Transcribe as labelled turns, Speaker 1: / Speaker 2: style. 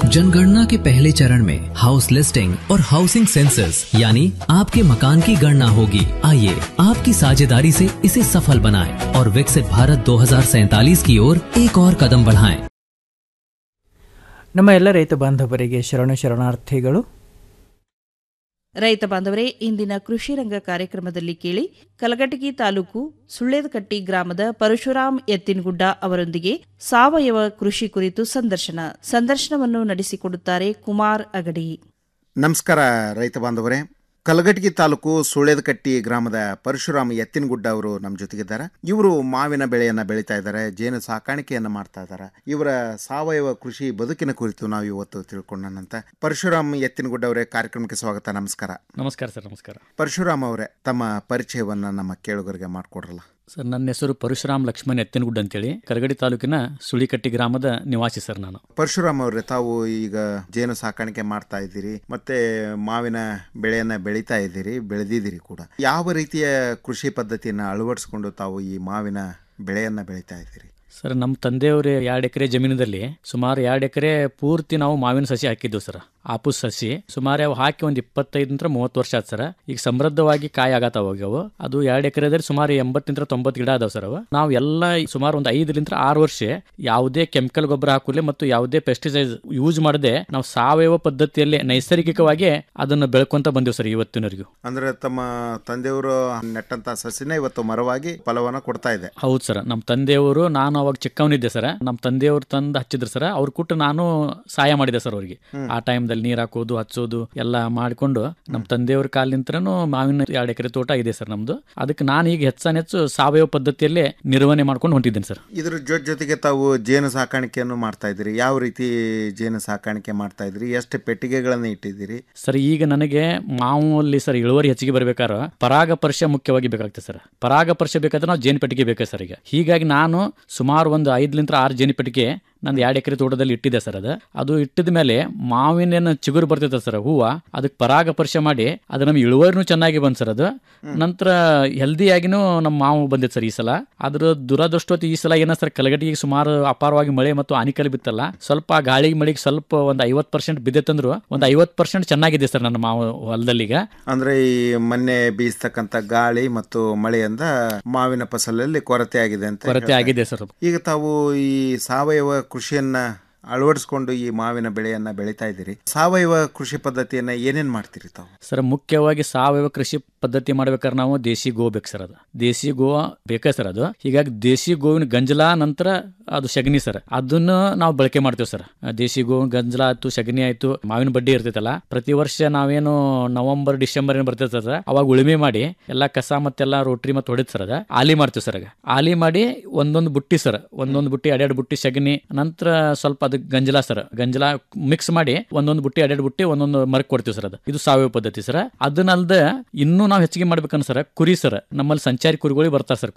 Speaker 1: जनगणना के पहले चरण में हाउस लिस्टिंग और हाउसिंग सेंसस यानी आपके मकान की गणना होगी आइए आपकी साझेदारी से इसे सफल बनाएं और विकसित भारत दो की ओर एक और कदम बढ़ाएं।
Speaker 2: ನಮ್ಮ ಎಲ್ಲ ರೈತ ಬಾಂಧವರಿಗೆ ಶರಣ ಶರಣಾರ್ಥಿಗಳು
Speaker 3: ರೈತ ಬಾಂಧವರೇ ಇಂದಿನ ಕೃಷಿ ರಂಗ ಕಾರ್ಯಕ್ರಮದಲ್ಲಿ ಕೇಳಿ ಕಲಘಟಗಿ ತಾಲೂಕು ಸುಳ್ಳೇದಕಟ್ಟಿ ಗ್ರಾಮದ ಪರಶುರಾಮ್ ಎತ್ತಿನಗುಡ್ಡ ಅವರೊಂದಿಗೆ ಸಾವಯವ ಕೃಷಿ ಕುರಿತು ಸಂದರ್ಶನ ಸಂದರ್ಶನವನ್ನು ನಡೆಸಿಕೊಡುತ್ತಾರೆ ಕುಮಾರ್ ಅಗಡಿ
Speaker 4: ನಮಸ್ಕಾರ ರೈತ ಬಾಂಧವರೇ ಕಲಘಟಗಿ ತಾಲೂಕು ಸುಳ್ಳೇದಕಟ್ಟಿ ಗ್ರಾಮದ ಪರಶುರಾಮ ಎತ್ತಿನಗುಡ್ಡ ಅವರು ನಮ್ಮ ಜೊತೆಗಿದ್ದಾರೆ ಇವರು ಮಾವಿನ ಬೆಳೆಯನ್ನ ಬೆಳೀತಾ ಇದ್ದಾರೆ ಜೇನು ಸಾಕಾಣಿಕೆಯನ್ನ ಮಾಡ್ತಾ ಇದ್ದಾರೆ ಇವರ ಸಾವಯವ ಕೃಷಿ ಬದುಕಿನ ಕುರಿತು ನಾವು ಇವತ್ತು ತಿಳ್ಕೊಂಡಂತ ಪರಶುರಾಮ್ ಎತ್ತಿನಗುಡ್ಡ ಅವರೇ ಕಾರ್ಯಕ್ರಮಕ್ಕೆ ಸ್ವಾಗತ ನಮಸ್ಕಾರ
Speaker 5: ನಮಸ್ಕಾರ ಸರ್ ನಮಸ್ಕಾರ
Speaker 4: ಪರಶುರಾಮ್ ಅವರೇ ತಮ್ಮ ಪರಿಚಯವನ್ನ ನಮ್ಮ ಕೇಳುಗರಿಗೆ ಮಾಡಿಕೊಡ್ರಲ್ಲ
Speaker 5: ಸರ್ ನನ್ನ ಹೆಸರು ಪರಶುರಾಮ್ ಲಕ್ಷ್ಮಣ್ ಎತ್ತಿನಗುಡ್ಡ ಅಂತೇಳಿ ಕರಗಡಿ ತಾಲೂಕಿನ ಸುಳಿಕಟ್ಟಿ ಗ್ರಾಮದ ನಿವಾಸಿ ಸರ್ ನಾನು
Speaker 4: ಪರಶುರಾಮ್ ಅವರೇ ತಾವು ಈಗ ಜೇನು ಸಾಕಾಣಿಕೆ ಮಾಡ್ತಾ ಇದ್ದೀರಿ ಮತ್ತೆ ಮಾವಿನ ಬೆಳೆಯನ್ನ ಬೆಳೀತಾ ಇದ್ದೀರಿ ಬೆಳೆದಿದ್ದೀರಿ ಕೂಡ ಯಾವ ರೀತಿಯ ಕೃಷಿ ಪದ್ಧತಿಯನ್ನು ಅಳವಡಿಸ್ಕೊಂಡು ತಾವು ಈ ಮಾವಿನ ಬೆಳೆಯನ್ನ ಬೆಳೀತಾ ಇದ್ದೀರಿ
Speaker 5: ಸರ್ ನಮ್ಮ ತಂದೆಯವರು ಎರಡು ಎಕರೆ ಜಮೀನದಲ್ಲಿ ಸುಮಾರು ಎರಡು ಎಕರೆ ಪೂರ್ತಿ ನಾವು ಮಾವಿನ ಸಸಿ ಹಾಕಿದ್ವು ಸರ್ ಆಪುಸ್ ಸಸಿ ಸುಮಾರು ಅವು ಹಾಕಿ ಒಂದು ಇಪ್ಪತ್ತೈದರಿಂದ ಮೂವತ್ತು ವರ್ಷ ಆಯ್ತು ಸರ್ ಈಗ ಸಮೃದ್ಧವಾಗಿ ಕಾಯಿ ಆಗತ್ತಾವ ಅವು ಅದು ಎರಡು ಎಕರೆದಲ್ಲಿ ಸುಮಾರು ಎಂಬತ್ತರಿಂದ ತೊಂಬತ್ತು ಗಿಡ ಅದಾವ ಸರ್ ಅವು ನಾವು ಎಲ್ಲ ಸುಮಾರು ಒಂದು ಐದರಿಂದ ಆರು ವರ್ಷ ಯಾವುದೇ ಕೆಮಿಕಲ್ ಗೊಬ್ಬರ ಹಾಕುಲೆ ಮತ್ತು ಯಾವುದೇ ಪೆಸ್ಟಿಸೈಡ್ ಯೂಸ್ ಮಾಡದೆ ನಾವು ಸಾವಯವ ಪದ್ಧತಿಯಲ್ಲಿ ನೈಸರ್ಗಿಕವಾಗಿ ಅದನ್ನು ಬೆಳ್ಕೊಂತ ಬಂದೇವು ಸರ್ ಇವತ್ತಿನವರೆಗೂ
Speaker 4: ಅಂದ್ರೆ ತಮ್ಮ ತಂದೆಯವರು ನೆಟ್ಟಂತ ಸಸಿನ ಇವತ್ತು ಮರವಾಗಿ ಫಲವನ್ನ ಕೊಡ್ತಾ ಇದೆ
Speaker 5: ಹೌದು ಸರ್ ನಮ್ಮ ತಂದೆಯವರು ನಾನು ಅವಾಗ ಚಿಕ್ಕವನಿದ್ದೆ ಸರ್ ನಮ್ಮ ತಂದೆಯವರು ತಂದು ಹಚ್ಚಿದ್ರು ಸರ್ ಅವ್ರ ಕೊಟ್ಟು ನಾನು ಸಹಾಯ ಮಾಡಿದೆ ಸರ್ ಅವ್ರಿಗೆ ಆ ಟೈಮ್ದಲ್ಲಿ ನೀರು ಹಾಕೋದು ಹಚ್ಚೋದು ಎಲ್ಲ ಮಾಡಿಕೊಂಡು ನಮ್ಮ ತಂದೆಯವ್ರ ಕಾಲಿಂತ್ರನು ಮಾವಿನ ಎರಡು ಎಕರೆ ತೋಟ ಇದೆ ಸರ್ ನಮ್ದು ಅದಕ್ಕೆ ನಾನು ಈಗ ಹೆಚ್ಚಾನ ಹೆಚ್ಚು ಸಾವಯವ ಪದ್ಧತಿಯಲ್ಲೇ ನಿರ್ವಹಣೆ ಮಾಡ್ಕೊಂಡು ಹೊಂಟಿದ್ದೀನಿ ಸರ್
Speaker 4: ಇದ್ರ ಜೊತೆ ಜೊತೆಗೆ ತಾವು ಜೇನು ಸಾಕಾಣಿಕೆಯನ್ನು ಮಾಡ್ತಾ ಇದ್ದೀರಿ ಯಾವ ರೀತಿ ಜೇನು ಸಾಕಾಣಿಕೆ ಮಾಡ್ತಾ ಇದ್ದೀರಿ ಎಷ್ಟು ಪೆಟ್ಟಿಗೆಗಳನ್ನು ಇಟ್ಟಿದ್ದೀರಿ
Speaker 5: ಸರ್ ಈಗ ನನಗೆ ಮಾವಲ್ಲಿ ಸರ್ ಇಳುವರಿ ಹೆಚ್ಚಿಗೆ ಬರ್ಬೇಕಾದ್ರೆ ಪರಾಗಪರ್ಶ ಮುಖ್ಯವಾಗಿ ಬೇಕಾಗ್ತದೆ ಸರ್ ಪರಾಗಪರ್ಶ ಬೇಕಾದ್ರೆ ನಾವು ಜೇನು ಪೆಟ್ಟಿಗೆ ಬೇಕು ಸರ್ ಈಗ ಹೀಗಾಗಿ ನಾನು ಸುಮಾರು ಒಂದು ಐದರಿಂದ ಆರು ಜೇನು ಪೆಟ್ಟಿಗೆ ನಂದು ಎರಡು ಎಕರೆ ತೋಟದಲ್ಲಿ ಇಟ್ಟಿದೆ ಸರ್ ಅದು ಅದು ಇಟ್ಟಿದ ಮೇಲೆ ಮಾವಿನ ಚಿಗುರು ಬರ್ತೈತೆ ಸರ್ ಹೂವ ಅದಕ್ಕೆ ಪರಾಗಪರ್ಶ ಮಾಡಿ ಅದು ನಮ್ಗೆ ಇಳುವರಿನೂ ಚೆನ್ನಾಗಿ ಬಂತು ಸರ್ ಅದು ನಂತರ ಹೆಲ್ದಿಯಾಗಿನೂ ನಮ್ಮ ಮಾವು ಬಂದಿತ್ತು ಸರ್ ಈ ಸಲ ಅದ್ರ ದುರದೃಷ್ಟವತ್ತು ಈ ಸಲ ಏನ ಸರ್ ಕಲಗಟ್ಟಿಗೆ ಸುಮಾರು ಅಪಾರವಾಗಿ ಮಳೆ ಮತ್ತು ಆನಿಕಲ್ ಬಿತ್ತಲ್ಲ ಸ್ವಲ್ಪ ಗಾಳಿ ಮಳೆಗೆ ಸ್ವಲ್ಪ ಒಂದು ಐವತ್ತು ಪರ್ಸೆಂಟ್ ಬಿದ್ದೈತಂದ್ರು ಒಂದು ಐವತ್ತು ಪರ್ಸೆಂಟ್ ಚೆನ್ನಾಗಿದೆ ಸರ್ ನನ್ನ ಮಾವು ಹೊಲದಲ್ಲಿ ಈಗ
Speaker 4: ಅಂದ್ರೆ ಈ ಮೊನ್ನೆ ಬೀಸ್ತಕ್ಕಂತ ಗಾಳಿ ಮತ್ತು ಮಳೆಯಿಂದ ಮಾವಿನ ಫಸಲಲ್ಲಿ ಕೊರತೆ ಆಗಿದೆ ಅಂತ
Speaker 5: ಕೊರತೆ
Speaker 4: ಹೇಳ್ತಾ
Speaker 5: ಆಗಿದೆ ಸರ್
Speaker 4: ಈಗ ತಾವು ಈ ಸಾವಯವ ಕೃಷಿಯನ್ನ ಅಳವಡಿಸ್ಕೊಂಡು ಈ ಮಾವಿನ ಬೆಳೆಯನ್ನ ಬೆಳೀತಾ ಇದ್ದೀರಿ ಸಾವಯವ ಕೃಷಿ ಪದ್ಧತಿಯನ್ನ ಏನೇನ್ ಮಾಡ್ತೀರಿ ತಾವು
Speaker 5: ಸರ್ ಮುಖ್ಯವಾಗಿ ಸಾವಯವ ಕೃಷಿ ಪದ್ಧತಿ ಮಾಡ್ಬೇಕಾದ್ರೆ ನಾವು ದೇಸಿ ಗೋ ಬೇಕು ಸರ್ ಅದು ದೇಸಿ ಗೋ ಬೇಕೇ ಸರ್ ಅದು ಹೀಗಾಗಿ ದೇಸಿ ಗೋವಿನ ಗಂಜಲ ನಂತರ ಅದು ಸಗಣಿ ಸರ್ ಅದನ್ನು ನಾವು ಬಳಕೆ ಮಾಡ್ತೇವೆ ಸರ್ ದೇಸಿ ಗೋವಿನ ಗಂಜಲ ಆಯ್ತು ಸಗಣಿ ಆಯ್ತು ಮಾವಿನ ಬಡ್ಡಿ ಇರ್ತೈತಲ್ಲ ಪ್ರತಿ ವರ್ಷ ನಾವೇನು ನವೆಂಬರ್ ಡಿಸೆಂಬರ್ ಏನು ಬರ್ತೈತೆ ಸರ್ ಅವಾಗ ಉಳುಮೆ ಮಾಡಿ ಎಲ್ಲ ಕಸ ಮತ್ತೆಲ್ಲ ರೋಟ್ರಿ ಮತ್ತೆ ಹೊಡಿದ್ ಸರ್ ಅದ ಆಲಿ ಮಾಡ್ತೀವಿ ಸರ್ ಆಗ ಆಲಿ ಮಾಡಿ ಒಂದೊಂದು ಬುಟ್ಟಿ ಸರ್ ಒಂದೊಂದು ಬುಟ್ಟಿ ಎರಡೆರಡು ಬುಟ್ಟಿ ಸಗಣಿ ನಂತರ ಸ್ವಲ್ಪ ಅದು ಗಂಜಲ ಸರ್ ಗಂಜಲ ಮಿಕ್ಸ್ ಮಾಡಿ ಒಂದೊಂದು ಬುಟ್ಟಿ ಎರಡೆರಡು ಬುಟ್ಟಿ ಒಂದೊಂದು ಮರಕ್ ಕೊಡ್ತೀವಿ ಸರ್ ಅದು ಇದು ಸಾವಯವ ಪದ್ಧತಿ ಸರ್ ಅದನ್ನಲ್ದ ಇನ್ನೂ ನಾವು ಹೆಚ್ಚಿಗೆ ಮಾಡ್ಬೇಕನ್ನ ಸರ್ ಕುರಿ ಸರ್ ನಮ್ಮಲ್ಲಿ ಸಂಚಾರಿ ಕುರಿಗಳು ಬರ್ತಾರೆ ಸರ್